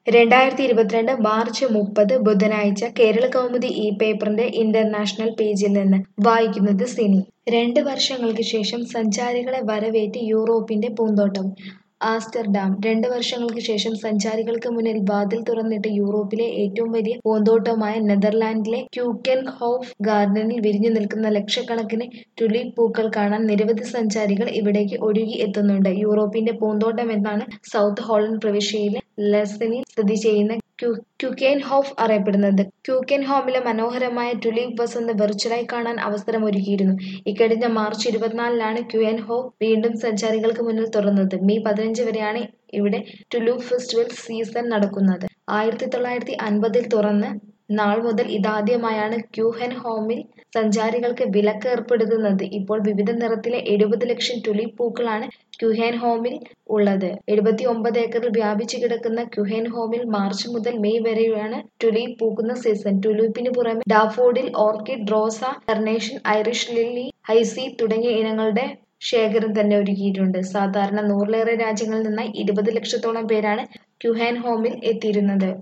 രണ്ടായിരത്തി ഇരുപത്തിരണ്ട് മാർച്ച് മുപ്പത് ബുധനാഴ്ച കേരള കൗമുദി ഈ പേപ്പറിന്റെ ഇന്റർനാഷണൽ പേജിൽ നിന്ന് വായിക്കുന്നത് സിനി രണ്ട് വർഷങ്ങൾക്ക് ശേഷം സഞ്ചാരികളെ വരവേറ്റ് യൂറോപ്പിന്റെ പൂന്തോട്ടം ആംസ്റ്റർഡാം രണ്ട് വർഷങ്ങൾക്ക് ശേഷം സഞ്ചാരികൾക്ക് മുന്നിൽ വാതിൽ തുറന്നിട്ട് യൂറോപ്പിലെ ഏറ്റവും വലിയ പൂന്തോട്ടമായ നെതർലാൻഡിലെ ക്യൂക്കൻഹോഫ് ഗാർഡനിൽ വിരിഞ്ഞു നിൽക്കുന്ന ലക്ഷക്കണക്കിന് ടുലിപ്പ് പൂക്കൾ കാണാൻ നിരവധി സഞ്ചാരികൾ ഇവിടേക്ക് ഒഴുകി എത്തുന്നുണ്ട് യൂറോപ്പിന്റെ പൂന്തോട്ടം എന്നാണ് സൗത്ത് ഹോളണ്ട് പ്രവിശ്യയിലെ ലെസനിൽ സ്ഥിതി ചെയ്യുന്ന ക്യു- ക്യൂക്കൻഹോഫ് അറിയപ്പെടുന്നത് ക്യൂക്കൻഹോമിലെ മനോഹരമായ ടുലിപ്പ് വസന്തം വെർച്വലായി കാണാൻ അവസരമൊരുക്കിയിരുന്നു ഇക്കഴിഞ്ഞ മാർച്ച് ഇരുപത്തിനാലിനാണ് ക്യൂൻഹോഫ് വീണ്ടും സഞ്ചാരികൾക്ക് മുന്നിൽ തുറന്നത് മെയ് പതിനഞ്ച് വരെയാണ് ഇവിടെ ടുലിപ്പ് ഫെസ്റ്റിവൽ സീസൺ നടക്കുന്നത് ആയിരത്തി തൊള്ളായിരത്തി അൻപതിൽ തുറന്ന് നാൾ മുതൽ ഇതാദ്യമായാണ് ക്യൂഹൻ ഹോമിൽ സഞ്ചാരികൾക്ക് വിലക്ക് ഏർപ്പെടുത്തുന്നത് ഇപ്പോൾ വിവിധ നിറത്തിലെ എഴുപത് ലക്ഷം ടുലിപ്പ് പൂക്കളാണ് ക്യൂഹൻ ഹോമിൽ ഉള്ളത് എഴുപത്തി ഒമ്പത് ഏക്കറിൽ വ്യാപിച്ചു കിടക്കുന്ന ക്യൂഹൻ ഹോമിൽ മാർച്ച് മുതൽ മെയ് വരെയാണ് ടുലിപ്പ് പൂക്കുന്ന സീസൺ ടുലിപ്പിന് പുറമെ ഡാഫോഡിൽ ഓർക്കിഡ് റോസ കർണേഷൻ ഐറിഷ് ലില്ലി ഹൈസി തുടങ്ങിയ ഇനങ്ങളുടെ ശേഖരം തന്നെ ഒരുക്കിയിട്ടുണ്ട് സാധാരണ നൂറിലേറെ രാജ്യങ്ങളിൽ നിന്നായി ഇരുപത് ലക്ഷത്തോളം പേരാണ് ക്യൂഹാൻ ഹോമിൽ എത്തിയിരുന്നത്